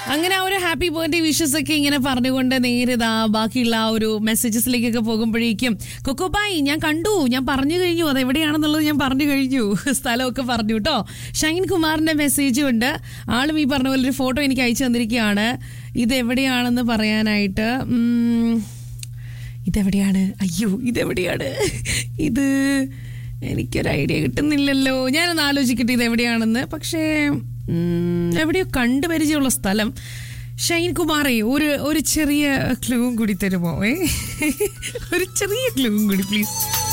അങ്ങനെ ആ ഒരു ഹാപ്പി ബർത്ത്ഡേ വിഷസ് ഒക്കെ ഇങ്ങനെ പറഞ്ഞുകൊണ്ട് നേരിതാ ബാക്കിയുള്ള ആ ഒരു മെസ്സേജസിലേക്കൊക്കെ പോകുമ്പോഴേക്കും കൊക്കോബായി ഞാൻ കണ്ടു ഞാൻ പറഞ്ഞു കഴിഞ്ഞു അത് എവിടെയാണെന്നുള്ളത് ഞാൻ പറഞ്ഞു കഴിഞ്ഞു സ്ഥലമൊക്കെ പറഞ്ഞു കേട്ടോ ഷൈൻ കുമാറിന്റെ മെസ്സേജും ഉണ്ട് ആളും ഈ പറഞ്ഞ പോലെ ഒരു ഫോട്ടോ എനിക്ക് അയച്ചു തന്നിരിക്കുകയാണ് ഇത് എവിടെയാണെന്ന് പറയാനായിട്ട് ഉം, ഇതെവിടെയാണ് അയ്യോ ഇതെവിടെയാണ് ഇത് എനിക്കൊരു ഐഡിയ കിട്ടുന്നില്ലല്ലോ ഞാനൊന്ന് ആലോചിക്കട്ടെ ഇത് എവിടെയാണെന്ന് പക്ഷേ ഉം, എവിടെയോ കണ്ടു പരിചയമുള്ള സ്ഥലം ഷൈൻ കുമാറേ ഒരു ഒരു ചെറിയ ക്ലൂവും കൂടി തരുമോ ഏ ഒരു ചെറിയ ക്ലൂവും കൂടി പ്ലീസ്